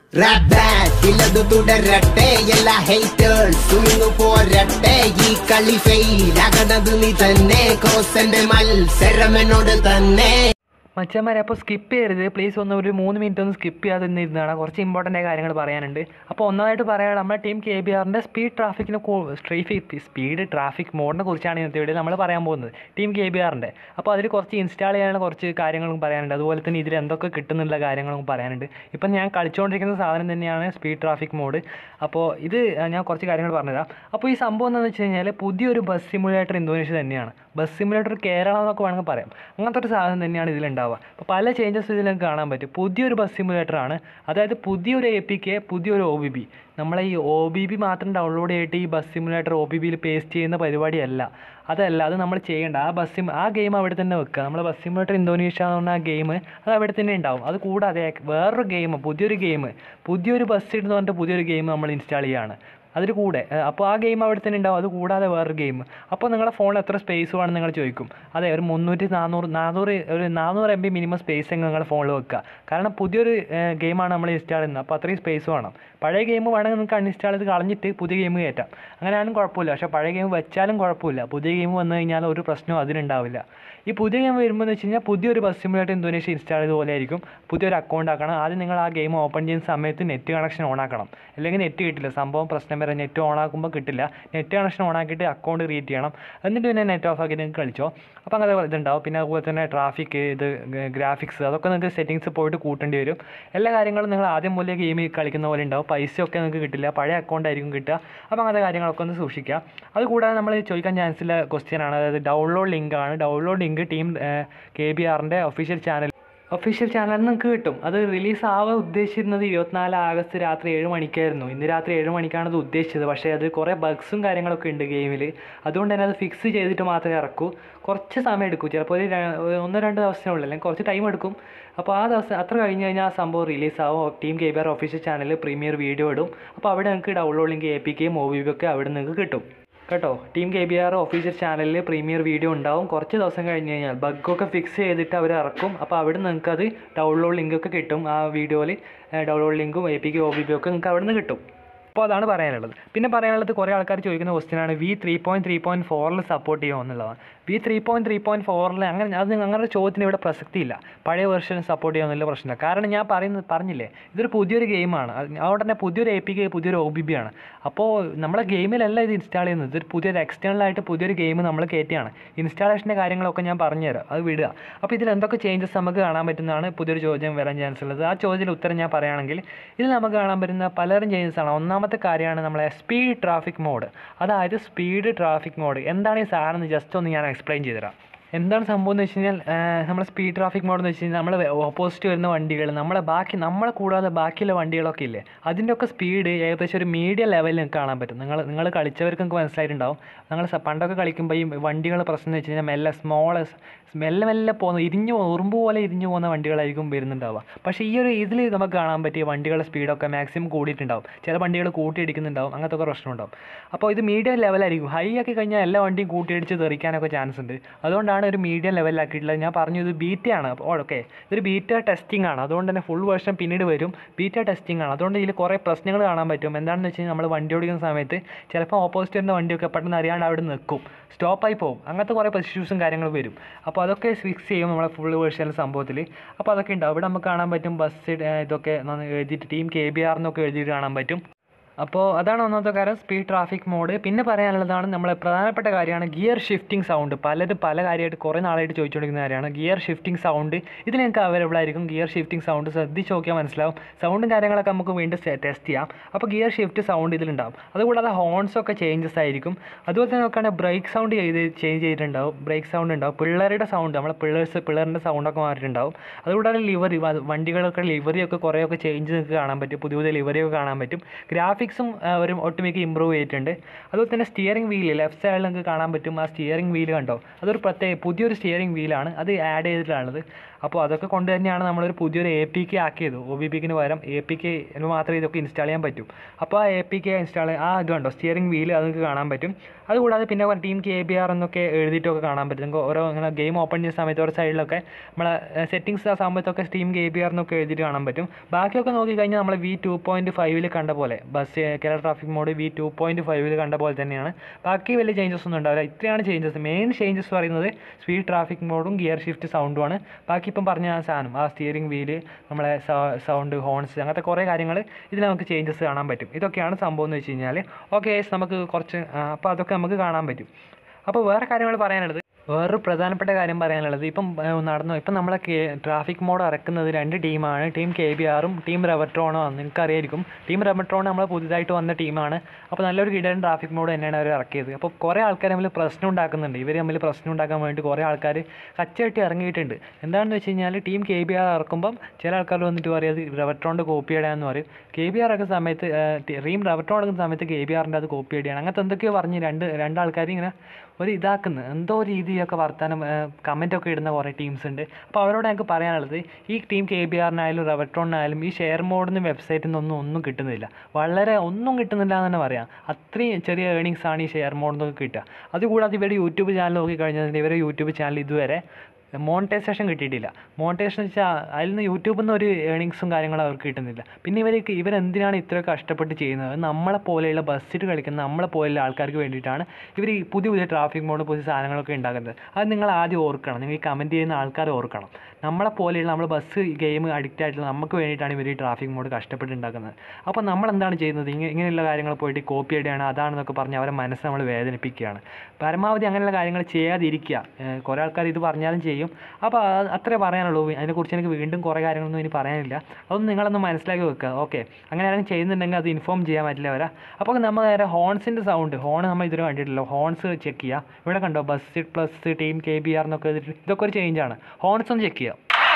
rap ബാറ്റിലത് തുടരട്ടെ എല്ലാ ഹേറ്റേഴ്സും ഇന്ന് പോരട്ടെ ഈ കളി ഫെയിൽ ആകണത് നീ തന്നെ കോസന്റെ മത്സരം എന്നോട് തന്നെ മച്ചന്മാരെ അപ്പോൾ സ്കിപ്പ് ചെയ്യരുത് പ്ലീസ് ഒന്ന് ഒരു മൂന്ന് മിനിറ്റ് ഒന്ന് സ്കിപ്പ് ചെയ്യാതെ നിന്ന് ഇരുന്നാണ് കുറച്ച് ഇമ്പോർട്ടൻ്റ് കാര്യങ്ങൾ പറയാനുണ്ട് അപ്പോൾ ഒന്നാമതായിട്ട് പറയാൻ നമ്മുടെ ടീം കെ ബി ആറിൻ്റെ സ്പീഡ് ട്രാഫിക്കിനെ ട്രാഫിക് സ്പീഡ് ട്രാഫിക് മോഡിനെ കുറിച്ചാണ് ഇന്നത്തെ വീഡിയോ നമ്മൾ പറയാൻ പോകുന്നത് ടീം കെ ബി ആറിൻ്റെ അപ്പോൾ അതിൽ കുറച്ച് ഇൻസ്റ്റാൾ ചെയ്യാനുള്ള കുറച്ച് കാര്യങ്ങളും പറയാനുണ്ട് അതുപോലെ തന്നെ ഇതിൽ എന്തൊക്കെ കിട്ടുന്നുള്ള കാര്യങ്ങളും പറയാനുണ്ട് ഇപ്പം ഞാൻ കളിച്ചുകൊണ്ടിരിക്കുന്ന സാധനം തന്നെയാണ് സ്പീഡ് ട്രാഫിക് മോഡ് അപ്പോൾ ഇത് ഞാൻ കുറച്ച് കാര്യങ്ങൾ പറഞ്ഞുതരാം അപ്പോൾ ഈ സംഭവം എന്താണെന്ന് വെച്ച് കഴിഞ്ഞാൽ പുതിയൊരു ബസ് സിമുലേറ്റർ ഇന്തോനേഷ്യ തന്നെയാണ് ബസ് സിമുലേറ്റർ കേരള എന്നൊക്കെ വേണമെങ്കിൽ പറയാം അങ്ങനത്തെ ഒരു സാധനം തന്നെയാണ് ഇതിലുണ്ടാവുക അപ്പോൾ പല ചേഞ്ചസ് ഇതിൽ നമുക്ക് കാണാൻ പറ്റും പുതിയൊരു ബസ് സിമുലേറ്റർ ആണ് അതായത് പുതിയൊരു എ പി കെ പുതിയൊരു ഒ ബി ബി നമ്മളെ ഈ ഒ ബി ബി മാത്രം ഡൗൺലോഡ് ചെയ്തിട്ട് ഈ ബസ് സിമുലേറ്റർ ഒ ബി ബിയിൽ പേസ്റ്റ് ചെയ്യുന്ന പരിപാടിയല്ല അതല്ല അത് നമ്മൾ ചെയ്യേണ്ട ആ ബസ് സിം ആ ഗെയിം അവിടെ തന്നെ വെക്കുക നമ്മൾ ബസ് സിമുലേറ്റർ ഇന്തോനേഷ്യ എന്ന് പറഞ്ഞ ആ ഗെയിം അത് അവിടെ തന്നെ ഉണ്ടാവും അത് കൂടാതെ വേറൊരു ഗെയിം പുതിയൊരു ഗെയിം പുതിയൊരു ബസ് എന്ന് പറഞ്ഞിട്ട് പുതിയൊരു ഗെയിം നമ്മൾ ഇൻസ്റ്റാൾ ചെയ്യുകയാണ് അതിൽ കൂടെ ഏഹ് അപ്പോൾ ആ ഗെയിം അവിടെ തന്നെ ഉണ്ടാവും അത് കൂടാതെ വേറൊരു ഗെയിം അപ്പോൾ നിങ്ങളുടെ ഫോണിൽ എത്ര സ്പേസ് വേണം നിങ്ങൾ ചോദിക്കും അതെ ഒരു മുന്നൂറ്റി നാനൂറ് നാനൂറ് ഒരു നാനൂറ് എം ബി മിനിമം സ്പേസ് എങ്കിൽ നിങ്ങളുടെ ഫോണിൽ വെക്കുക കാരണം പുതിയൊരു ഗെയിമാണ് നമ്മൾ ഇൻസ്റ്റാൾ ചെയ്യുന്നത് അപ്പോൾ അത്രയും സ്പേസ് വേണം പഴയ ഗെയിം വേണമെങ്കിൽ നിങ്ങൾക്ക് അൺഇൻസ്റ്റാൾ ചെയ്ത് കളഞ്ഞിട്ട് പുതിയ ഗെയിം കയറ്റാം അങ്ങനെയാണെങ്കിൽ കുഴപ്പമില്ല പക്ഷേ പഴയ ഗെയിം വെച്ചാലും കുഴപ്പമില്ല പുതിയ ഗെയിം വന്നു കഴിഞ്ഞാൽ ഒരു പ്രശ്നവും അതിനുണ്ടാവില്ല ഈ പുതിയ ഗെയിം വരുമ്പോൾ എന്ന് വെച്ച് കഴിഞ്ഞാൽ പുതിയൊരു ബസ് സിമുലേറ്റർ ഇന്തോനേഷ്യ ഇൻസ്റ്റാൾ ചെയ്ത പോലെ ആയിരിക്കും പുതിയൊരു അക്കൗണ്ട് ആക്കണം ആദ്യം നിങ്ങൾ ആ ഗെയിം ഓപ്പൺ ചെയ്യുന്ന സമയത്ത് നെറ്റ് കണക്ഷൻ ഓൺ ആക്കണം അല്ലെങ്കിൽ നെറ്റ് കിട്ടില്ല സംഭവം പ്രശ്നം വരെ നെറ്റ് ഓൺ ആക്കുമ്പോൾ കിട്ടില്ല നെറ്റ് കണക്ഷൻ ഓൺ ആക്കിയിട്ട് അക്കൗണ്ട് ക്രിയേറ്റ് ചെയ്യണം എന്നിട്ട് പിന്നെ നെറ്റ് ഓഫ് ആക്കി നിങ്ങൾക്ക് കളിച്ചോ അപ്പോൾ അങ്ങനെ ഇതുണ്ടാവും പിന്നെ അതുപോലെ തന്നെ ട്രാഫിക് ഇത് ഗ്രാഫിക്സ് അതൊക്കെ നിങ്ങൾക്ക് സെറ്റിങ്സ് പോയിട്ട് കൂട്ടേണ്ടി വരും എല്ലാ കാര്യങ്ങളും നിങ്ങൾ ആദ്യം മുതലേ ഗെയിം കളിക്കുന്ന പോലെ ഉണ്ടാവും പൈസയൊക്കെ നിങ്ങൾക്ക് കിട്ടില്ല പഴയ അക്കൗണ്ട് ആയിരിക്കും കിട്ടുക അപ്പോൾ അങ്ങനത്തെ കാര്യങ്ങളൊക്കെ ഒന്ന് സൂക്ഷിക്കുക അതുകൂടാതെ നമ്മൾ ചോദിക്കാൻ ചാൻസ് ഉള്ള ക്വസ്റ്റ്യൻ ആണ് അതായത് ഡൗൺലോഡ് ലിങ്ക് ആണ് download link team K B ആറിൻ്റെ ഒഫീഷ്യൽ ചാനൽ ഒഫീഷ്യൽ ചാനലിൽ നിങ്ങൾക്ക് കിട്ടും അത് റിലീസ് ആവാൻ ഉദ്ദേശിച്ചിരുന്നത് ഇരുപത്തിനാല് ആഗസ്റ്റ് രാത്രി ഏഴ് മണിക്കായിരുന്നു ഇന്ന് രാത്രി ഏഴ് മണിക്കാണ് അത് ഉദ്ദേശിച്ചത് പക്ഷേ അത് കുറേ ബഗ്സും കാര്യങ്ങളൊക്കെ ഉണ്ട് ഗെയിമിൽ അതുകൊണ്ട് തന്നെ അത് ഫിക്സ് ചെയ്തിട്ട് മാത്രമേ ഇറക്കൂ കുറച്ച് സമയം എടുക്കും ചിലപ്പോൾ ഒരു ര- ഒന്നോ രണ്ടോ ദിവസത്തിനുള്ളിൽ അല്ലെങ്കിൽ കുറച്ച് ടൈം എടുക്കും അപ്പോൾ ആ ദിവസം അത്ര കഴിഞ്ഞ് കഴിഞ്ഞാൽ ആ സംഭവം റിലീസ് ആവും team K B R official ചാനലിൽ പ്രീമിയർ വീഡിയോ ഇടും അപ്പോൾ അവിടെ നിങ്ങൾക്ക് ഡൗൺലോഡ് ലിങ്ക് എ പി കെയും ഒ ബി ഒക്കെ അവിടെ നിങ്ങൾക്ക് കിട്ടും കേട്ടോ team K B R official ചാനലിൽ പ്രീമിയർ വീഡിയോ ഉണ്ടാവും കുറച്ച് ദിവസം കഴിഞ്ഞ് കഴിഞ്ഞാൽ ബഗ്ഗൊക്കെ ഫിക്സ് ചെയ്തിട്ട് അവർ ഇറക്കും അപ്പോൾ അവിടെ നിങ്ങൾക്ക് അത് ഡൗൺലോഡ് ലിങ്കൊക്കെ കിട്ടും ആ വീഡിയോയിൽ ഡൗൺലോഡ് ലിങ്കും A P K O B P ഒക്കെ നിങ്ങൾക്ക് അവിടെ നിന്ന് കിട്ടും അപ്പോൾ അതാണ് പറയാനുള്ളത് പിന്നെ പറയാനുള്ളത് കുറേ ആൾക്കാർ ചോദിക്കുന്ന ക്വസ്റ്റ്യൻ ആണ് V three point three point ഫോറിൽ സപ്പോർട്ട് ചെയ്യുമോ എന്നുള്ളതാണ് V three point three point ഫോറിൽ അങ്ങനെ അത് അങ്ങനെ ഒരു ചോദ്യത്തിന് ഇവിടെ പ്രസക്തിയില്ല പഴയ വെർഷൻ സപ്പോർട്ട് ചെയ്യുമെന്നുള്ള പ്രശ്നമില്ല കാരണം ഞാൻ പറയുന്നത് പറഞ്ഞില്ലേ ഇതൊരു പുതിയൊരു ഗെയിമാണ് അതുകൊണ്ട് തന്നെ പുതിയൊരു എ പി കെ പുതിയൊരു ഒ ബി ബി ആണ് അപ്പോൾ നമ്മളെ ഗെയിമിലല്ല ഇത് ഇൻസ്റ്റാൾ ചെയ്യുന്നത് ഇതൊരു പുതിയൊരു external ആയിട്ട് പുതിയൊരു ഗെയിം നമ്മൾ കയറ്റിയാണ് ഇൻസ്റ്റാളേഷൻ്റെ കാര്യങ്ങളൊക്കെ ഞാൻ പറഞ്ഞുതരാം അത് വിടുക അപ്പോൾ ഇതിൽ എന്തൊക്കെ ചേഞ്ചസ് നമുക്ക് കാണാൻ പറ്റുന്നതാണ് പുതിയൊരു ചോദ്യം വരാൻ ചാൻസ് ഉള്ളത് ആ ചോദ്യത്തിന് ഉത്തരം ഞാൻ പറയുകയാണെങ്കിൽ ഇതിൽ നമുക്ക് കാണാൻ പറ്റുന്ന പലരും ചേഞ്ചസ് ആണ് ഒന്നാമത്തെ കാര്യമാണ് നമ്മളെ സ്പീഡ് ട്രാഫിക് മോഡ് അതായത് സ്പീഡ് ട്രാഫിക് മോഡ് എന്താണ് ഈ സാധനം എന്ന് ജസ്റ്റ് ഒന്ന് ഞാൻ എക്സ്പ്ലെയിൻ ചെയ്തുതരാം എന്താണ് സംഭവം എന്ന് വെച്ച് കഴിഞ്ഞാൽ നമ്മൾ സ്പീഡ് ട്രാഫിക് മോഡ് എന്ന് വെച്ച് കഴിഞ്ഞാൽ നമ്മൾ ഓപ്പോസിറ്റ് വരുന്ന വണ്ടികൾ നമ്മളെ ബാക്കി നമ്മളെ കൂടാതെ ബാക്കിയുള്ള വണ്ടികളൊക്കെ ഇല്ലേ അതിൻ്റെ ഒക്കെ സ്പീഡ് ഏകദേശം ഒരു മീഡിയം ലെവലിൽ നിങ്ങൾക്ക് കാണാൻ പറ്റും നിങ്ങൾ നിങ്ങൾ കളിച്ചവർക്ക് നിങ്ങൾക്ക് മനസ്സിലായിട്ടുണ്ടാവും നിങ്ങൾ സ- പണ്ടൊക്കെ കളിക്കുമ്പോൾ ഈ വണ്ടികളുടെ പ്രശ്നം എന്ന് വെച്ച് കഴിഞ്ഞാൽ മെല്ലെ സ്മോൾ മെല്ലെ മെല്ലെ പോകുന്ന ഇരിഞ്ഞു പോ- ഉറുമ്പ് പോലെ ഇരിഞ്ഞു പോകുന്ന വണ്ടികളായിരിക്കും വരുന്നുണ്ടാവുക പക്ഷേ ഈ ഒരു ഇതിൽ നമുക്ക് കാണാൻ പറ്റിയ വണ്ടികളുടെ സ്പീഡൊക്കെ മാക്സിമം കൂടിയിട്ടുണ്ടാവും ചില വണ്ടികൾ കൂട്ടിയിടിക്കുന്നുണ്ടാവും അങ്ങനത്തെ ഒക്കെ പ്രശ്നമുണ്ടാവും അപ്പോൾ ഇത് മീഡിയം ലെവലായിരിക്കും ഹൈ ആക്കി കഴിഞ്ഞാൽ എല്ലാ വണ്ടിയും കൂട്ടിയിടിച്ച് തെറിക്കാനൊക്കെ ചാൻസ് ഉണ്ട് അതുകൊണ്ടാണ് ഒരു മീഡിയം ലെവലിലാക്കിയിട്ടുള്ളത് ഞാൻ പറഞ്ഞു ഇത് ബീറ്റയാണ് അപ്പോൾ ഓക്കെ ഇതൊരു ബീറ്റ ടെസ്റ്റിംഗ് ആണ് അതുകൊണ്ട് തന്നെ ഫുൾ വേർഷൻ പിന്നീട് വരും ബീറ്റ ടെസ്റ്റിംഗ് ആണ് അതുകൊണ്ട് ഇതിൽ കുറേ പ്രശ്നങ്ങൾ കാണാൻ പറ്റും എന്താണെന്ന് വെച്ച് കഴിഞ്ഞാൽ നമ്മൾ വണ്ടി ഓടിക്കുന്ന സമയത്ത് ചിലപ്പോൾ ഓപ്പോസിറ്റ് വരുന്ന വണ്ടിയൊക്കെ പെട്ടെന്ന് അറിയാണ്ട് അവിടെ നിൽക്കും സ്റ്റോപ്പായി പോകും അങ്ങനത്തെ കുറേ ഇഷ്യൂസും കാര്യങ്ങളും വരും അപ്പോൾ അതൊക്കെ ഫിക്സ് ചെയ്യും നമ്മളെ ഫുൾ വേർഷൻ സംഭവത്തിൽ അപ്പോൾ അതൊക്കെ ഉണ്ടാവും ഇവിടെ നമുക്ക് കാണാൻ പറ്റും ബസ് ഇതൊക്കെ നന്ന് എഴുതിയിട്ട് ടീം കെ ബി ആർ എന്നൊക്കെ എഴുതിയിട്ട് കാണാൻ പറ്റും അപ്പോൾ അതാണ് ഒന്നാമത്തെ കാര്യം സ്പീഡ് ട്രാഫിക് മോഡ് പിന്നെ പറയാനുള്ളതാണ് നമ്മളെ പ്രധാനപ്പെട്ട കാര്യമാണ് ഗിയർ ഷിഫ്റ്റിംഗ് സൗണ്ട് പലരും പല കാര്യമായിട്ട് കുറേ നാളായിട്ട് ചോദിച്ചുകൊണ്ടിരിക്കുന്ന കാര്യമാണ് ഗിയർ ഷിഫ്റ്റിംഗ് സൗണ്ട് ഇതിൽ നിങ്ങൾക്ക് അവൈലബിൾ ആയിരിക്കും ഗിയർ ഷിഫ്റ്റിംഗ് സൗണ്ട് ശ്രദ്ധിച്ച് നോക്കിയാൽ മനസ്സിലാവും സൗണ്ടും കാര്യങ്ങളൊക്കെ നമുക്ക് വീണ്ടും ടെസ്റ്റ് ചെയ്യാം അപ്പോൾ ഗിയർ ഷിഫ്റ്റ് സൗണ്ട് ഇതിലുണ്ടാവും അതുകൂടാതെ ഹോൺസ് ഒക്കെ ചേഞ്ചസ് ആയിരിക്കും അതുപോലെ തന്നെ നോക്കുകയാണെങ്കിൽ ബ്രേക്ക് സൗണ്ട് ചെയ്ത് ചേഞ്ച് ചെയ്തിട്ടുണ്ടാവും ബ്രേക്ക് സൗണ്ട് ഉണ്ടാവും പിള്ളേരുടെ സൗണ്ട് നമ്മളെ പിള്ളേഴ്സ് പിള്ളേറിൻ്റെ സൗണ്ടൊക്കെ മാറിയിട്ടുണ്ടാവും അതുകൂടാതെ ലിവറി വണ്ടികളൊക്കെ ലിവറിയൊക്കെ കുറേയൊക്കെ ചേഞ്ച് നിങ്ങൾക്ക് കാണാൻ പറ്റും പുതിയ പുതിയ ലിവറിയൊക്കെ കാണാൻ പറ്റും ഗ്രാഫിക്സും ഒരു ഒട്ടുമിക്ക ഇമ്പ്രൂവ് ചെയ്തിട്ടുണ്ട് അതുപോലെ തന്നെ സ്റ്റിയറിംഗ് വീല് ലെഫ്റ്റ് സൈഡിൽ നിങ്ങൾക്ക് കാണാൻ പറ്റും ആ സ്റ്റിയറിംഗ് വീല് കണ്ടോ അതൊരു പ്രത്യേക പുതിയൊരു സ്റ്റിയറിംഗ് വീലാണ് അത് ആഡ് ചെയ്തിട്ടുള്ളത് അപ്പോൾ അതൊക്കെ കൊണ്ട് തന്നെയാണ് നമ്മളൊരു പുതിയൊരു എ പി കെ ആക്കിയത് ഒ ബി പിക്കിന് പകരം എ പി കെ മാത്രമേ ഇതൊക്കെ ഇൻസ്റ്റാൾ ചെയ്യാൻ പറ്റും അപ്പോൾ ആ എ പി കെ ഇൻസ്റ്റാൾ ആ ഇത് കണ്ടോ സ്റ്റിയറിംഗ് വീൽ അത് നിങ്ങൾക്ക് കാണാൻ പറ്റും അതുകൂടാതെ പിന്നെ ടീം കെ ബി ആർ എന്നൊക്കെ എഴുതിയിട്ടൊക്കെ കാണാൻ പറ്റും നിങ്ങൾക്ക് ഓരോ ഇങ്ങനെ ഗെയിം ഓപ്പൺ ചെയ്യുന്ന സമയത്ത് ഓരോ സൈഡിലൊക്കെ നമ്മളെ സെറ്റിങ്സ് ആ സമയത്തൊക്കെ ടീം കെ ബി ആർ എന്നൊക്കെ എഴുതിയിട്ട് കാണാൻ പറ്റും ബാക്കിയൊക്കെ നോക്കിക്കഴിഞ്ഞാൽ നമ്മൾ വി ടു പോയിൻറ്റ് ഫൈവിൽ കണ്ട പോലെ bus Kerala traffic mode V two point ഫൈവിൽ കണ്ട പോലെ തന്നെയാണ് ബാക്കി വലിയ ചേഞ്ചസ് ഒന്നും ഉണ്ടാവില്ല ഇത്രയാണ് ചേഞ്ചസ് മെയിൻ ചേഞ്ചസ് പറയുന്നത് സ്പീഡ് ട്രാഫിക് മോഡും ഗിയർ ഷിഫ്റ്റ് സൗണ്ടുമാണ് ബാക്കി ഇപ്പം പറഞ്ഞ ആ സാധനം ആ സ്റ്റിയറിംഗ് വീല് നമ്മളെ സൗണ്ട് ഹോൺസ് അങ്ങനത്തെ കുറേ കാര്യങ്ങൾ ഇതിൽ നമുക്ക് ചേഞ്ചസ് കാണാൻ പറ്റും ഇതൊക്കെയാണ് സംഭവം എന്ന് വെച്ച് കഴിഞ്ഞാൽ ഓക്കെ നമുക്ക് കുറച്ച് അപ്പോൾ അതൊക്കെ നമുക്ക് കാണാൻ പറ്റും അപ്പോൾ വേറെ കാര്യങ്ങൾ പറയാനുള്ളത് വേറൊരു പ്രധാനപ്പെട്ട കാര്യം പറയാനുള്ളത് ഇപ്പം ഏഹ്, നടന്നു ഇപ്പം നമ്മളെ കെ ട്രാഫിക് മോഡ് ഇറക്കുന്നത് രണ്ട് ടീമാണ് ടീം കെ ബി ആറും ടീം റെവട്രോണോ നിങ്ങൾക്ക് അറിയായിരിക്കും ടീം റെവട്രോൺ നമ്മൾ പുതുതായിട്ട് വന്ന ടീമാണ് അപ്പോൾ നല്ലൊരു കിടൻ ട്രാഫിക് മോഡ് തന്നെയാണ് അവർ ഇറക്കിയത് അപ്പോൾ കുറേ ആൾക്കാർ തമ്മിൽ പ്രശ്നം ഉണ്ടാക്കുന്നുണ്ട് ഇവർ തമ്മിൽ പ്രശ്നം ഉണ്ടാക്കാൻ വേണ്ടി കുറേ ആൾക്കാർ കച്ചകെട്ടി ഇറങ്ങിയിട്ടുണ്ട് എന്താണെന്ന് വെച്ച് കഴിഞ്ഞാൽ ടീം കെ ബി ആർ ഇറക്കുമ്പം ചില ആൾക്കാർ വന്നിട്ട് പറയും അത് റെവട്രോണിൻ്റെ കോപ്പി ഇടാന്ന് പറയും കെ ബി ആർ ഇറക്കുന്ന സമയത്ത് ടീം റെവട്രോൺ ഇറക്കുന്ന സമയത്ത് കെ ബി ആറിൻ്റെ അത് കോപ്പി ഇടുകയാണ് അങ്ങനത്തെ എന്തൊക്കെയോ പറഞ്ഞ് രണ്ട് രണ്ടാൾക്കാർ ഇങ്ങനെ ഒരു ഇതാക്കുന്നു എന്തോ രീതിയൊക്കെ വർത്താനം കമൻറ്റൊക്കെ ഇടുന്ന കുറേ ടീംസ് ഉണ്ട് അപ്പോൾ അവരോട് ഞങ്ങൾക്ക് പറയാനുള്ളത് ഈ ടീം കെ ബി ആറിനായാലും റെവട്രോണിനായാലും ഈ ഷെയർ മോഡിന് വെബ്സൈറ്റിൽ നിന്നൊന്നും ഒന്നും കിട്ടുന്നില്ല വളരെ ഒന്നും കിട്ടുന്നില്ല എന്ന് തന്നെ പറയാം അത്രയും ചെറിയ ഏണിങ്സ് ആണ് ഈ ഷെയർ മോഡിൽ നിന്നൊക്കെ കിട്ടുക അതുകൂടാതെ ഇവരുടെ യൂട്യൂബ് ചാനൽ നോക്കിക്കഴിഞ്ഞാൽ ഇവരുടെ യൂട്യൂബ് ചാനൽ ഇതുവരെ മോണിറ്റൈസേഷൻ കിട്ടിയിട്ടില്ല മോണിറ്റൈസേഷൻ വെച്ചാൽ അതിൽ നിന്ന് യൂട്യൂബിൽ നിന്ന് ഒരു ഏണിങ്സും കാര്യങ്ങളും അവർക്ക് കിട്ടുന്നില്ല പിന്നെ ഇവർക്ക് ഇവരെന്തിനാണ് ഇത്ര കഷ്ടപ്പെട്ട് ചെയ്യുന്നത് നമ്മളെ പോലെയുള്ള ബസ്സിൽ കളിക്കുന്ന നമ്മളെ പോലെയുള്ള ആൾക്കാർക്ക് വേണ്ടിയിട്ടാണ് ഇവർ ഈ പുതിയ പുതിയ ട്രാഫിക് മോഡ് പുതിയ സാധനങ്ങളൊക്കെ ഉണ്ടാക്കുന്നത് അത് നിങ്ങൾ ആദ്യം ഓർക്കണം നിങ്ങൾ ഈ കമൻറ്റ് ചെയ്യുന്ന ആൾക്കാർ ഓർക്കണം നമ്മളെ പോലെയുള്ള നമ്മൾ ബസ് ഗെയിം അഡിക്റ്റ് ആയിട്ടുള്ള നമുക്ക് വേണ്ടിയിട്ടാണ് ഇവർ ഈ ട്രാഫിക് മോഡ് കഷ്ടപ്പെട്ട് ഉണ്ടാക്കുന്നത് അപ്പോൾ നമ്മൾ എന്താണ് ചെയ്യുന്നത് ഇങ്ങനെ ഇങ്ങനെയുള്ള കാര്യങ്ങൾ പോയിട്ട് കോപ്പി അടിയാണ് അതാണെന്നൊക്കെ പറഞ്ഞ് അവരെ മനസ്സ് നമ്മൾ വേദനിപ്പിക്കുകയാണ് പരമാവധി അങ്ങനെയുള്ള കാര്യങ്ങൾ ചെയ്യാതിരിക്കുക ഏഹ് കുറേ ആൾക്കാർ ഇത് പറഞ്ഞാലും ചെയ്യും അപ്പോൾ അത് അത്രേ പറയാനുള്ളൂ അതിനെക്കുറിച്ച് എനിക്ക് വീണ്ടും കുറേ കാര്യങ്ങളൊന്നും ഇനി പറയാനില്ല അതൊന്നും നിങ്ങളൊന്ന് മനസ്സിലാക്കി വെക്കുക ഓക്കെ അങ്ങനെ ആരെങ്കിലും ചെയ്യുന്നുണ്ടെങ്കിൽ അത് ഇൻഫോം ചെയ്യാൻ പറ്റില്ല വരാം അപ്പോൾ നമ്മൾ നേരെ ഹോൺസിൻ്റെ സൗണ്ട് ഹോൺ നമ്മൾ ഇതുവരെ കണ്ടിട്ടില്ല ഹോൺസ് ചെക്ക് ചെയ്യുക ഇവിടെ കണ്ടോ bus plus team K B R എന്നൊക്കെ എഴുതിയിട്ട് ഇതൊക്കെ ഒരു ചേഞ്ചാണ് ഹോൺസ് ഒന്ന് ചെക്ക് ചെയ്യുക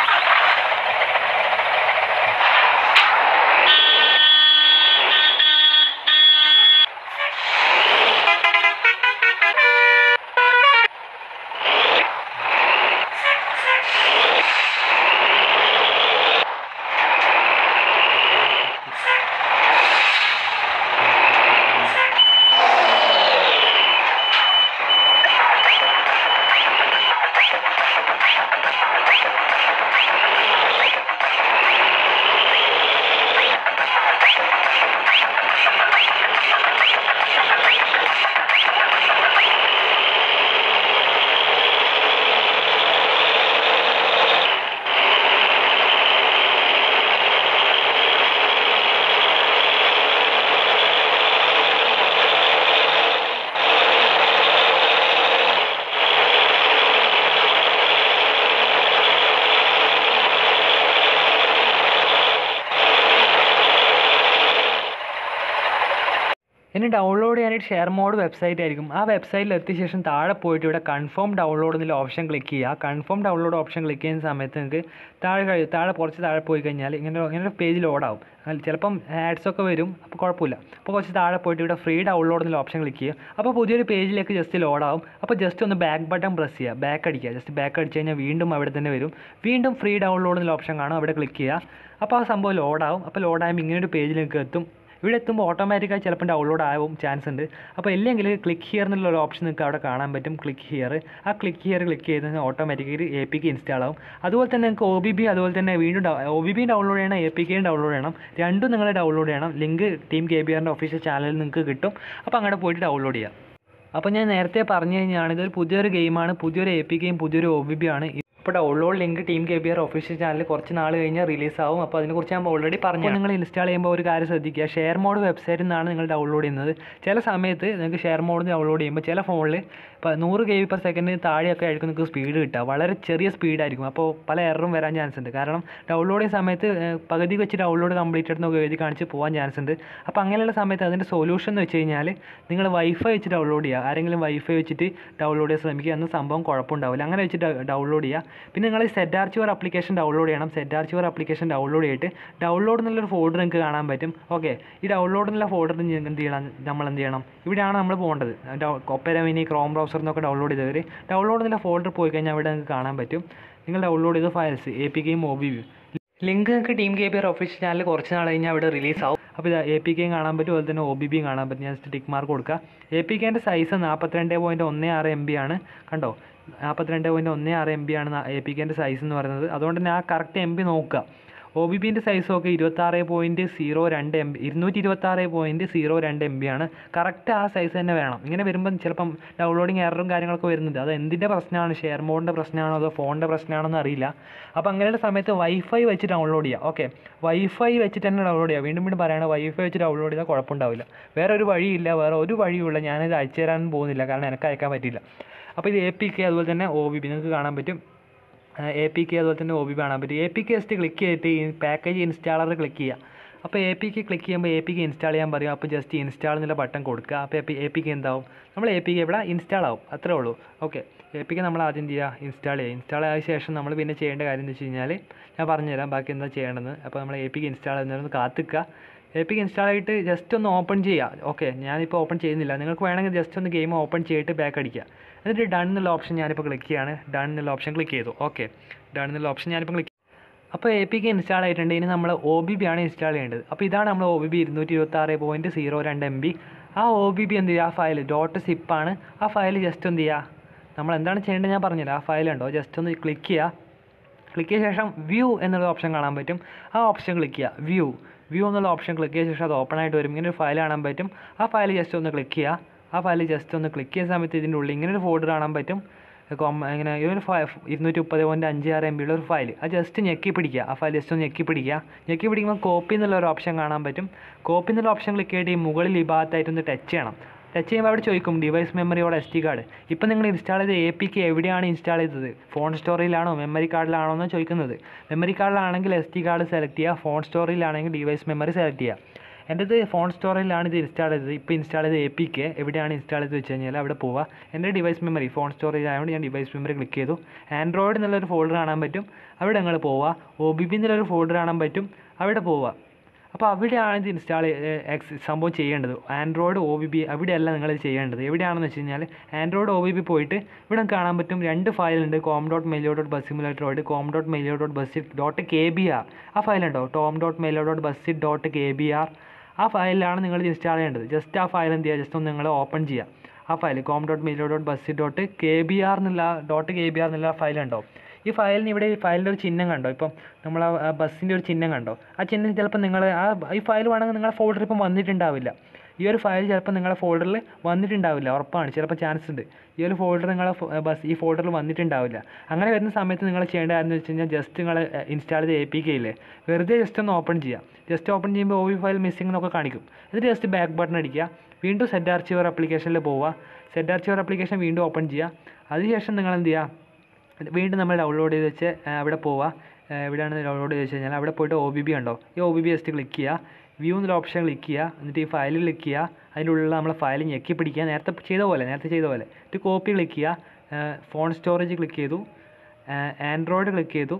ഇനി ഡൗൺലോഡ് ചെയ്യാനായിട്ട് ഷെയർ മോഡ് വെബ്സൈറ്റ് ആയിരിക്കും ആ വെബ്സൈറ്റിൽ എത്തിയ ശേഷം താഴെ പോയിട്ട് ഇവിടെ കൺഫേം ഡൗൺലോഡ് എന്നുള്ള ഓപ്ഷൻ ക്ലിക്ക് ചെയ്യുക കൺഫേം ഡൗൺലോഡ് ഓപ്ഷൻ ക്ലിക്ക് ചെയ്യുന്ന സമയത്ത് നിങ്ങൾക്ക് താഴെ കഴി- താഴെ കുറച്ച് താഴെ പോയി കഴിഞ്ഞാൽ ഇങ്ങനെ ഇങ്ങനെ ഒരു പേജ് ലോഡാവും അതിൽ ചിലപ്പം ആഡ്സ് ഒക്കെ വരും അപ്പോൾ കുഴപ്പമില്ല അപ്പോൾ കുറച്ച് താഴെ പോയിട്ട് ഇവിടെ ഫ്രീ ഡൗൺലോഡ് എന്നുള്ള ഓപ്ഷൻ ക്ലിക്ക് ചെയ്യുക അപ്പോൾ പുതിയൊരു പേജിലേക്ക് ജസ്റ്റ് ലോഡാവും അപ്പോൾ ജസ്റ്റ് ഒന്ന് ബാക്ക് ബട്ടൺ പ്രസ് ചെയ്യുക ബാക്ക് അടിക്കുക ജസ്റ്റ് ബാക്ക് അടിച്ച് കഴിഞ്ഞാൽ വീണ്ടും അവിടെ തന്നെ വരും വീണ്ടും ഫ്രീ ഡൗൺലോഡ് എന്നുള്ള ഓപ്ഷൻ കാണും അവിടെ ക്ലിക്ക് ചെയ്യുക അപ്പോൾ ആ സംഭവം ലോഡാവും അപ്പോൾ ലോഡാകുമ്പോൾ ഇങ്ങനെ ഒരു പേജിലേക്ക് എത്തും ഇവിടെ എത്തുമ്പോൾ ഓട്ടോമാറ്റിക്കായി ചിലപ്പോൾ ഡൗൺലോഡ് ആവും ചാൻസ് ഉണ്ട് അപ്പോൾ ഇല്ലെങ്കിൽ ക്ലിക്ക് ഹിയർ എന്നുള്ള ഒരു ഓപ്ഷൻ നിങ്ങൾക്ക് അവിടെ കാണാൻ പറ്റും ക്ലിക്ക് ഹിയർ ആ ക്ലിക്ക് ഹിയർ ക്ലിക്ക് ചെയ്ത് കഴിഞ്ഞാൽ automatically A P K install ആവും അതുപോലെ തന്നെ നിങ്ങൾക്ക് ഒ ബി ബി അതുപോലെ തന്നെ വീണ്ടും ഒ ബി ബി ഡൗൺലോഡ് ചെയ്യണം എ പി കെയും ഡൗൺലോഡ് ചെയ്യണം രണ്ടും നിങ്ങൾ ഡൗൺലോഡ് ചെയ്യണം ലിങ്ക് ടീം കെ ബി ആറിൻ്റെ ഒഫീഷ്യൽ ചാനലിൽ നിങ്ങൾക്ക് കിട്ടും അപ്പോൾ അങ്ങോട്ട് പോയിട്ട് ഡൗൺലോഡ് ചെയ്യാം അപ്പോൾ ഞാൻ നേരത്തെ പറഞ്ഞു കഴിഞ്ഞാണ് ഇതൊരു പുതിയൊരു ഗെയിമാണ് പുതിയൊരു എ പി കെയും പുതിയൊരു ഒ ബി ബി ആണ് ഇപ്പോൾ download link team K B R official channel കുറച്ച് നാൾ കഴിഞ്ഞാൽ റിലീസ് ആവും അപ്പോൾ അതിനെക്കുറിച്ച് ഞാൻ ഓൾറെഡി പറഞ്ഞു നിങ്ങൾ ഇൻസ്റ്റാൾ ചെയ്യുമ്പോൾ ഒരു കാര്യം ശ്രദ്ധിക്കുക ഷെയർ മോഡ് വെബ്സൈറ്റിൽ നിന്നാണ് നിങ്ങൾ ഡൗൺലോഡ് ചെയ്യുന്നത് ചില സമയത്ത് നിങ്ങൾക്ക് ഷെയർ മോഡ് ഡൗൺലോഡ് ചെയ്യുമ്പോൾ ചില ഫോണിൽ ഇപ്പോൾ നൂറ് കെ ബി പെർ സെക്കൻഡിന് താഴെയൊക്കെ ആയിരിക്കും നിങ്ങൾക്ക് സ്പീഡ് കിട്ടുക വളരെ ചെറിയ സ്പീഡായിരിക്കും അപ്പോൾ പല എററും വരാൻ ചാൻസ് ഉണ്ട് കാരണം ഡൗൺലോഡ് ചെയ്യുന്ന സമയത്ത് ഏഹ്, പകുതി വെച്ച് ഡൗൺലോഡ് കംപ്ലീറ്റ് എന്നൊക്കെ എഴുതി കാണിച്ച് പോകാൻ ചാൻസ് ഉണ്ട് അപ്പോൾ അങ്ങനെയുള്ള സമയത്ത് അതിൻ്റെ സൊല്യൂഷൻ എന്ന് വെച്ച് കഴിഞ്ഞാൽ നിങ്ങൾ വൈഫൈ വെച്ച് ഡൗൺലോഡ് ചെയ്യുക ആരെങ്കിലും വൈഫൈ വെച്ചിട്ട് ഡൗൺലോഡ് ചെയ്യാൻ ശ്രമിക്കുക എന്ന സംഭവം കുഴപ്പമുണ്ടാവില്ല അങ്ങനെ വെച്ച് ഡൗൺലോഡ് ചെയ്യുക പിന്നെ നിങ്ങൾ സെറ്റ് ആർച്ചിവർ ആപ്ലിക്കേഷൻ ഡൗൺലോഡ് ചെയ്യണം സെറ്റ് ആർച്ചിവർ ആപ്ലിക്കേഷൻ ഡൗൺലോഡ് ചെയ്തിട്ട് ഡൗൺലോഡ് എന്നുള്ളൊരു ഫോൾഡർ നിങ്ങൾക്ക് കാണാൻ പറ്റും ഓക്കെ ഈ ഡൗൺലോഡ് എന്നുള്ള ഫോൾഡർ എന്ത് ചെയ്യണം നമ്മൾ എന്ത് ചെയ്യണം ഇവിടെയാണ് നമ്മൾ പോകേണ്ടത് ഒപ്പര മിനി ക്രോം ബ്രൗസർ എന്നൊക്കെ ഡൗൺലോഡ് ചെയ്തവർ ഡൗൺലോഡ് എന്നുള്ള ഫോൾഡർ പോയി കഴിഞ്ഞാൽ അവിടെ നിങ്ങൾക്ക് കാണാൻ പറ്റും നിങ്ങൾ ഡൗൺലോഡ് ചെയ്ത ഫയൽസ് എ പി കെയും ഒ ബി ബിയും ലിങ്ക് നിങ്ങൾക്ക് team K P R official channel കുറച്ച് നാൾ കഴിഞ്ഞാൽ അവിടെ റിലീസ് ആവും അപ്പോൾ ഇത് എ പി കെയും കാണാൻ പറ്റും അതുപോലെ തന്നെ ഒ ബി ബിയും കാണാൻ പറ്റും ഞാൻ ജസ്റ്റ് ടിക്ക് മാർക്ക് കൊടുക്കുക എ പി കെൻ്റെ സൈസ് നാൽപ്പത്തിരണ്ട് പോയിൻറ്റ് ഒന്ന് ആറ് എം ബി ആണ് കണ്ടോ നാൽപ്പത്തിരണ്ട് പോയിൻറ്റ് ഒന്ന് ആറ് എം ബി ആണ് എ പി കെൻ്റെ സൈസ് എന്ന് പറയുന്നത് അതുകൊണ്ട് തന്നെ ആ കറക്റ്റ് എം ബി നോക്കുക ഒ ബി ബിൻ്റെ സൈസ് ഒക്കെ ഇരുപത്താറ് പോയിൻറ്റ് സീറോ രണ്ട് എം ബി ഇരുന്നൂറ്റി ഇരുപത്താറ് പോയിൻറ്റ് സീറോ രണ്ട് എം ബി ആണ് കറക്റ്റ് ആ സൈസ് തന്നെ വേണം ഇങ്ങനെ വരുമ്പം ചിലപ്പം ഡൗൺലോഡിങ് എററും കാര്യങ്ങളൊക്കെ വരുന്നുണ്ട് അത് എന്തിൻ്റെ പ്രശ്നമാണ് ഷെയർ മോഡിൻ്റെ പ്രശ്നമാണോ അതോ ഫോണിൻ്റെ പ്രശ്നമാണോ അറിയില്ല അപ്പോൾ അങ്ങനെയുള്ള സമയത്ത് വൈഫൈ വെച്ച് ഡൗൺലോഡ് ചെയ്യുക ഓക്കെ വൈഫൈ വെച്ചിട്ട് തന്നെ ഡൗൺലോഡ് ചെയ്യുക വീണ്ടും വീണ്ടും പറയുകയാണ് വൈഫൈ വെച്ച് ഡൗൺലോഡ് ചെയ്താൽ കുഴപ്പമുണ്ടാവില്ല വേറെ ഒരു വഴിയില്ല വേറെ ഒരു വഴിയുമില്ല ഞാനിത് അയച്ചു തരാൻ പോകുന്നില്ല കാരണം എനിക്ക് അയക്കാൻ പറ്റില്ല അപ്പോൾ ഇത് എ പി കെ അതുപോലെ തന്നെ ഒ ബി ബി നിങ്ങൾക്ക് കാണാൻ പറ്റും എ പി കെ അതുപോലെ തന്നെ ഒ ബി കാണാൻ പറ്റും A P K just click ചെയ്തിട്ട് ഈ പാക്കേജ് ഇൻസ്റ്റാളർ ക്ലിക്ക് ചെയ്യുക അപ്പോൾ എ പി കെ ക്ലിക്ക് ചെയ്യുമ്പോൾ എ പി കെ ഇൻസ്റ്റാൾ ചെയ്യാൻ പറയും അപ്പോൾ ജസ്റ്റ് ഇൻസ്റ്റാൾ എന്നുള്ള ബട്ടൺ കൊടുക്കുക അപ്പോൾ എ പി കെ എന്താവും നമ്മൾ എ പി കെ ഇവിടെ ഇൻസ്റ്റാൾ ആവും അത്രേ ഉള്ളൂ ഓക്കെ എ പി കെ നമ്മൾ ആദ്യം ചെയ്യുക ഇൻസ്റ്റാൾ ചെയ്യുക ഇൻസ്റ്റാൾ ആയ ശേഷം നമ്മൾ പിന്നെ ചെയ്യേണ്ട കാര്യം എന്ന് വെച്ച് കഴിഞ്ഞാൽ ഞാൻ പറഞ്ഞുതരാം ബാക്കി എന്താ ചെയ്യേണ്ടതെന്ന് അപ്പോൾ നമ്മൾ എ പി കെ ഇൻസ്റ്റാൾ ചെയ്യുന്നതൊന്ന് കാത്തിക്കുക എ പി കെ ഇൻസ്റ്റാൾ ആയിട്ട് ജസ്റ്റ് ഒന്ന് ഓപ്പൺ ചെയ്യുക ഓക്കെ ഞാനിപ്പോൾ ഓപ്പൺ ചെയ്യുന്നില്ല നിങ്ങൾക്ക് വേണമെങ്കിൽ ജസ്റ്റ് ഒന്ന് ഗെയിം ഓപ്പൺ ചെയ്തിട്ട് ബാക്ക് അടിക്കുക എന്നിട്ട് ഡൺ എന്നുള്ള ഓപ്ഷൻ ഞാനിപ്പോൾ ക്ലിക്ക് ചെയ്യാണ് ഡൺ എന്നുള്ള ഓപ്ഷൻ ക്ലിക്ക് ചെയ്തു ഓക്കെ ഡൺ എന്നുള്ള ഓപ്ഷൻ ഞാനിപ്പോൾ ക്ലിക്ക് അപ്പോൾ എ പി കെ ഇൻസ്റ്റാൾ ആയിട്ടുണ്ട് ഇനി നമ്മൾ ഒ ബി ബി ആണ് ഇൻസ്റ്റാൾ ചെയ്യേണ്ടത് അപ്പോൾ ഇതാണ് നമ്മൾ ഒ ബി ബി ഇരുന്നൂറ്റി ഇരുപത്തി ആറ് പോയിൻറ്റ് സീറോ രണ്ട് എം ബി ആ ഒ ബി ബി എന്ത് ചെയ്യുക ആ ഫയൽ ഡോട്ട് സിപ്പാണ് ആ ഫയൽ ജസ്റ്റ് എന്ത് ചെയ്യുക നമ്മൾ എന്താണ് ചെയ്യേണ്ടത് ഞാൻ പറഞ്ഞില്ല ആ ഫയൽ ഉണ്ടോ ജസ്റ്റ് ഒന്ന് ക്ലിക്ക് ചെയ്യുക ക്ലിക്ക് ചെയ്ത ശേഷം വ്യൂ എന്നുള്ള ഓപ്ഷൻ കാണാൻ പറ്റും ആ ഓപ്ഷൻ ക്ലിക്ക് ചെയ്യുക വ്യൂ വ്യൂ എന്നുള്ള ഓപ്ഷൻ ക്ലിക്ക് ചെയ്ത ശേഷം അത് ഓപ്പൺ ആയിട്ട് വരും ഇങ്ങനെ ഒരു ഫയൽ കാണാൻ പറ്റും ആ ഫയൽ ജസ്റ്റ് ഒന്ന് ക്ലിക്ക് ചെയ്യുക ആ ഫയൽ ജസ്റ്റ് ഒന്ന് ക്ലിക്ക് ചെയ്യുന്ന സമയത്ത് ഇതിൻ്റെ ഉള്ളിൽ ഇങ്ങനെ ഒരു ഫോൾഡർ കാണാൻ പറ്റും കോം ഇങ്ങനെ ഈ ഒരു ഫയ ഇരുന്നൂറ്റി മുപ്പത് പോയിൻറ്റ് അഞ്ച് ആറ് എം ബിയുള്ള ഒരു ഫയൽ അത് ജസ്റ്റ് ഞെക്കി പിടിക്കുക ആ ഫയൽ ജസ്റ്റ് ഒന്ന് ഞെക്കി പിടിക്കുക ഞെക്കി പിടിക്കുമ്പോൾ കോപ്പി എന്നുള്ള ഒരു ഓപ്ഷൻ കാണാൻ പറ്റും കോപ്പി എന്നുള്ള ഓപ്ഷൻ ക്ലിക്ക് ചെയ്തിട്ട് ഈ മുകളിൽ ഈ ഭാഗത്തായിട്ടൊന്ന് ടച്ച് ചെയ്യണം ടച്ച് ചെയ്യുമ്പോൾ അവിടെ ചോദിക്കും ഡിവൈസ് മെമ്മറിയോടെ എസ് ടി കാർഡ് ഇപ്പം നിങ്ങൾ ഇൻസ്റ്റാൾ ചെയ്ത എ പി കെ എവിടെയാണ് ഇൻസ്റ്റാൾ ചെയ്തത് ഫോൺ സ്റ്റോറിലാണോ മെമ്മറി കാർഡിലാണോ എന്ന് ചോദിക്കുന്നത് മെമ്മറി കാർഡിലാണെങ്കിൽ എസ് ടി കാർഡ് സെലക്ട് ചെയ്യുക ഫോൺ സ്റ്റോറിലാണെങ്കിൽ ഡിവൈസ് മെമ്മറി സെലക്ട് ചെയ്യുക എൻ്റെത് ഫോൺ സ്റ്റോറിലാണ് ഇത് ഇൻസ്റ്റാൾ ചെയ്തത് ഇപ്പോൾ ഇൻസ്റ്റാൾ ചെയ്ത എ പി കെ എവിടെയാണ് ഇൻസ്റ്റാൾ ചെയ്ത് വെച്ച് കഴിഞ്ഞാൽ അവിടെ പോവുക എൻ്റെ ഡിവൈസ് മെമ്മറി ഫോൺ സ്റ്റോറേജ് ആയതുകൊണ്ട് ഞാൻ ഡിവൈസ് മെമ്മറി ക്ലിക്ക് ചെയ്തു ആൻഡ്രോയിഡ് എന്നുള്ളൊരു ഫോൾഡർ കാണാൻ പറ്റും അവിടെ നിങ്ങൾ പോവുക ഒ ബി ബി എന്നുള്ളൊരു ഫോൾഡർ കാണാൻ പറ്റും അവിടെ പോവുക അപ്പോൾ അവിടെയാണ് ഇത് ഇൻസ്റ്റാൾ എക്സ് സംഭവം ചെയ്യേണ്ടത് ആൻഡ്രോയിഡ് ഒ ബി ബി അവിടെയല്ല നിങ്ങൾ ഇത് ചെയ്യേണ്ടത് എവിടെയാണെന്ന് വെച്ച് കഴിഞ്ഞാൽ ആൻഡ്രോയിഡ് ഒ ബി ബി പോയിട്ട് ഇവിടെ കാണാൻ പറ്റും രണ്ട് ഫയലുണ്ട് com dot Maleo dot bus സിമുലേറ്ററോട് com dot Maleo dot bus dot K B R ആ ഫയലുണ്ടോ com dot Maleo dot bus dot K B R ആ ഫയലിലാണ് നിങ്ങൾ ഇൻസ്റ്റാൾ ചെയ്യേണ്ടത് ജസ്റ്റ് ആ ഫയൽ എന്ത് ചെയ്യുക ജസ്റ്റ് ഒന്ന് നിങ്ങൾ ഓപ്പൺ ചെയ്യുക ആ file com dot Maleo dot bus dot K B R എന്നുള്ള ഡോട്ട് കെ ബി ആർ എന്നുള്ള ഫയൽ ഉണ്ടോ ഈ ഫയലിന് ഇവിടെ ഈ ഫയലിൻ്റെ ഒരു ചിഹ്നം കണ്ടോ ഇപ്പം നമ്മൾ ആ ബസ്സിൻ്റെ ഒരു ചിഹ്നം കണ്ടോ ആ ചിഹ്നം ചിലപ്പോൾ നിങ്ങൾ ആ ഈ ഫയൽ വേണമെങ്കിൽ നിങ്ങളുടെ ഫോൾഡർ ഇപ്പം വന്നിട്ടുണ്ടാവില്ല ഈ ഒരു ഫയൽ ചിലപ്പോൾ നിങ്ങളുടെ ഫോൾഡറിൽ വന്നിട്ടുണ്ടാവില്ല ഉറപ്പാണ് ചിലപ്പോൾ ചാൻസ് ഉണ്ട് ഈ ഒരു ഫോൾഡർ നിങ്ങളെ ബസ് ഈ ഫോൾഡറിൽ വന്നിട്ടുണ്ടാവില്ല അങ്ങനെ വരുന്ന സമയത്ത് നിങ്ങൾ ചെയ്യേണ്ട കാര്യം എന്ന് വെച്ച് കഴിഞ്ഞാൽ ജസ്റ്റ് നിങ്ങൾ ഇൻസ്റ്റാൾ ചെയ്ത് എ പി കെ ഇല്ലേ വെറുതെ ജസ്റ്റ് ഒന്ന് ഓപ്പൺ ചെയ്യുക ജസ്റ്റ് ഓപ്പൺ ചെയ്യുമ്പോൾ ഒ വി ഫയൽ മിസ്സിംഗ് എന്നൊക്കെ കാണിക്കും എന്നിട്ട് ജസ്റ്റ് ബാക്ക് ബട്ടൺ അടിക്കുക വീണ്ടും സെറ്റ് ആർച്ചിവർ ആപ്ലിക്കേഷനിൽ പോവുക സെറ്റ് ആർച്ചിവർ ആപ്ലിക്കേഷൻ വീണ്ടും ഓപ്പൺ ചെയ്യുക അതിനുശേഷം നിങ്ങൾ എന്ത് ചെയ്യുക വീണ്ടും നമ്മൾ ഡൗൺലോഡ് ചെയ്ത് വെച്ച് അവിടെ പോവുക എവിടെയാണ് ഡൗൺലോഡ് ചെയ്ത് വെച്ച് കഴിഞ്ഞാൽ അവിടെ പോയിട്ട് ഒ ബി ബി ഉണ്ടോ ഈ O B B just click ചെയ്യുക വ്യൂ എന്നുള്ള ഓപ്ഷൻ ക്ലിക്ക് ചെയ്യുക എന്നിട്ട് ഈ ഫയൽ ക്ലിക്ക് ചെയ്യുക അതിൻ്റെ ഉള്ളിൽ നമ്മളെ ഫയൽ ഞെക്കി പിടിക്കുക നേരത്തെ ചെയ്ത പോലെ നേരത്തെ ചെയ്ത പോലെ എന്നിട്ട് കോപ്പി ക്ലിക്ക് ചെയ്യുക ഫോൺ സ്റ്റോറേജ് ക്ലിക്ക് ചെയ്തു ആൻഡ്രോയിഡ് ക്ലിക്ക് ചെയ്തു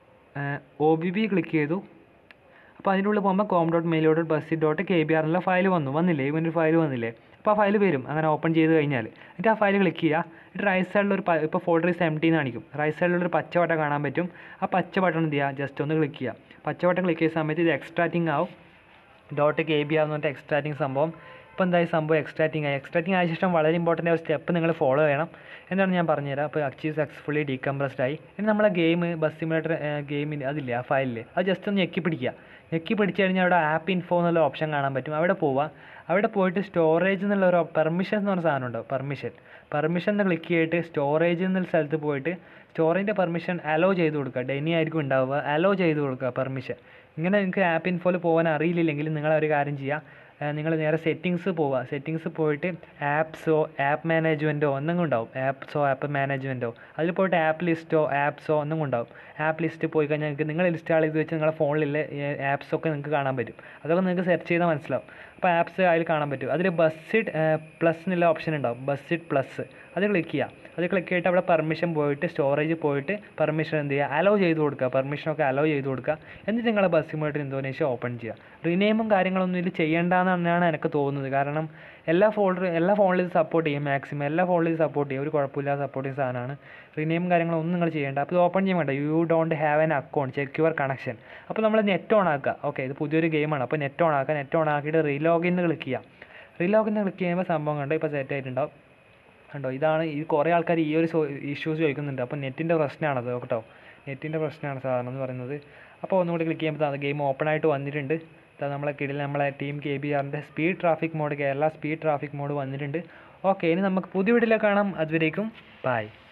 ഒ ബി ബി ക്ലിക്ക് ചെയ്തു അപ്പോൾ അതിൻ്റെ ഉള്ളിൽ പോകുമ്പോൾ കോം ഡോട്ട് മെയിലോ ഡോട്ട് ബസ്സി ഡോട്ട് കെ ബി ആർ എന്നുള്ള ഫയൽ വന്നു വന്നില്ലേ ഇവൻ്റെ ഒരു ഫയൽ വന്നില്ലേ അപ്പോൾ ആ ഫയൽ വരും അങ്ങനെ ഓപ്പൺ ചെയ്ത് കഴിഞ്ഞാൽ എന്നിട്ട് ആ ഫയൽ ക്ലിക്ക് ചെയ്യുക എന്നിട്ട് റൈറ്റ് സൈഡിലൊരു ഇപ്പോൾ ഫോൾഡർ ഇസ് എം ടി എന്ന് കാണിക്കും റൈറ്റ് സൈഡിലൊരു പച്ച ബട്ടൺ കാണാൻ പറ്റും ആ പച്ച ബട്ടൺ എന്ത് ചെയ്യുക ജസ്റ്റ് ഒന്ന് ക്ലിക്ക് ചെയ്യുക പച്ച ബട്ടൺ ക്ലിക്ക് ചെയ്യുന്ന സമയത്ത് ഇത് എക്സ്ട്രാക്റ്റിംഗ് ആവും ഡോട്ട് കെ ബി ആർ എന്ന് പറഞ്ഞിട്ട് എക്സ്ട്രാക്റ്റിംഗ് സംഭവം ഇപ്പോൾ എന്തായി സംഭവം എക്സ്ട്രാക്റ്റിംഗ് ആയി എക്സ്ട്രാക്റ്റിംഗ് ആയ ശേഷം വളരെ ഇമ്പോർട്ടൻ്റ് ഒരു സ്റ്റെപ്പ് നിങ്ങൾ ഫോളോ ചെയ്യണം എന്താണ് ഞാൻ പറഞ്ഞുതരാം അപ്പോൾ അച്ചീവ് സക്സസ്ഫുള്ളി ഡീകംപ്രസ്ഡ് ആയി ഇനി നമ്മളെ ഗെയിം ബസ് സിമുലേറ്റർ ഗെയിമിൻ്റെ അതില്ലേ ആ ഫയലിൽ അത് ജസ്റ്റ് ഒന്ന് ഞെക്കി പിടിക്കുക ഞെക്കി പിടിച്ച് കഴിഞ്ഞാൽ അവിടെ ആപ്പ് ഇൻഫോ എന്നുള്ള ഓപ്ഷൻ കാണാൻ പറ്റും അവിടെ പോവുക അവിടെ പോയിട്ട് സ്റ്റോറേജ് എന്നുള്ള ഒരു പെർമിഷൻ എന്ന് പറഞ്ഞ സാധനം ഉണ്ടോ പെർമിഷൻ പെർമിഷൻ എന്ന് ക്ലിക്ക് ചെയ്തിട്ട് സ്റ്റോറേജ് എന്നുള്ള സ്ഥലത്ത് പോയിട്ട് സ്റ്റോറിൻ്റെ പെർമിഷൻ അലോ ചെയ്ത് കൊടുക്കുക ഡെനി ആയിരിക്കും ഉണ്ടാവുക അലോ ചെയ്ത് കൊടുക്കുക പെർമിഷൻ ഇങ്ങനെ നിങ്ങൾക്ക് ആപ്പ് ഇൻഫോയിൽ പോകാൻ അറിയില്ലെങ്കിൽ നിങ്ങൾ ഒരു കാര്യം ചെയ്യുക നിങ്ങൾ നേരെ സെറ്റിങ്സ് പോവുക സെറ്റിങ്സ് പോയിട്ട് ആപ്സോ ആപ്പ് മാനേജ്മെൻറ്റോ ഒന്നും ഉണ്ടാവും ആപ്സോ ആപ്പ് മാനേജ്മെൻറ്റോ അതിൽ പോയിട്ട് ആപ്പ് ലിസ്റ്റോ ആപ്സോ ഒന്നും ഉണ്ടാവും ആപ്പ് ലിസ്റ്റ് പോയി കഴിഞ്ഞാൽ നിങ്ങൾക്ക് നിങ്ങൾ ഇൻസ്റ്റാൾ ചെയ്ത് വെച്ച് നിങ്ങളുടെ ഫോണിലെ ആപ്സൊക്കെ നിങ്ങൾക്ക് കാണാൻ പറ്റും അതൊക്കെ നിങ്ങൾക്ക് സെർച്ച് ചെയ്താൽ മനസ്സിലാവും അപ്പോൾ ആപ്സ് അതിൽ കാണാൻ പറ്റും അതിൽ ബസ്സിഡ് പ്ലസ് എന്നുള്ള ഓപ്ഷൻ ഉണ്ടാവും ബസ്സിഡ് പ്ലസ് അത് ക്ലിക്ക് ചെയ്യുക അത് ക്ലിക്ക് ചെയ്തിട്ട് അവിടെ പെർമിഷൻ പോയിട്ട് സ്റ്റോറേജ് പോയിട്ട് പെർമിഷൻ എന്ത് ചെയ്യുക അലോ ചെയ്ത് കൊടുക്കുക പെർമിഷനൊക്കെ അലോ ചെയ്ത് കൊടുക്കുക എന്നിട്ട് നിങ്ങൾ ബസ്സിമായിട്ട് ഇന്തോനേഷ്യ ഓപ്പൺ ചെയ്യുക റിനെയിമും കാര്യങ്ങളൊന്നും ഇതിൽ ചെയ്യേണ്ടതെന്നാണ് എനിക്ക് തോന്നുന്നത് കാരണം എല്ലാ ഫോൾഡർ എല്ലാ ഫോണിലും ഇത് സപ്പോർട്ട് ചെയ്യും മാക്സിമം എല്ലാ ഫോണിലും ഇത് സപ്പോർട്ട് ചെയ്യും ഒരു കുഴപ്പമില്ലാതെ സപ്പോർട്ട് ചെയ്യുന്ന സാധനമാണ് റിനെയിം കാര്യങ്ങളൊന്നും നിങ്ങൾ ചെയ്യേണ്ട അപ്പോൾ ഇത് ഓപ്പൺ ചെയ്യാൻ വേണ്ട you don't have an account check your connection അപ്പോൾ നമ്മൾ നെറ്റ് ഓൺ ആക്കുക ഓക്കെ ഇത് പുതിയൊരു ഗെയിമാണ് അപ്പോൾ നെറ്റ് ഓൺ ആക്കുക നെറ്റ് ഓൺ ആക്കിയിട്ട് റീലോഗിൻ ക്ലിക്ക് ചെയ്യാം റീലോഗിൻ ക്ലിക്ക് ചെയ്യുമ്പോൾ സംഭവം കണ്ടോ ഇപ്പോൾ സെറ്റ് ആയിട്ടുണ്ടാവും കണ്ടോ ഇതാണ് ഈ കുറേ ആൾക്കാർ ഈ ഒരു ഇഷ്യൂസ് ചോദിക്കുന്നുണ്ട് അപ്പോൾ നെറ്റിൻ്റെ പ്രശ്നമാണത് കേട്ടോ നെറ്റിൻ്റെ പ്രശ്നമാണ് സാധനം എന്ന് പറയുന്നത് അപ്പോൾ ഒന്നുകൂടി ക്ലിക്ക് ചെയ്യുമ്പോൾ ഗെയിം ഓപ്പൺ ആയിട്ട് വന്നിട്ടുണ്ട് ഇതാ നമ്മളെ കിടിൽ നമ്മളെ ടീം കെ ബി ആറിൻ്റെ speed traffic mode Kerala speed traffic mode വന്നിട്ടുണ്ട് ഓക്കെ ഇനി നമുക്ക് പുതിയ വീട്ടിലേക്ക് കാണാം അതുവരേക്കും ബൈ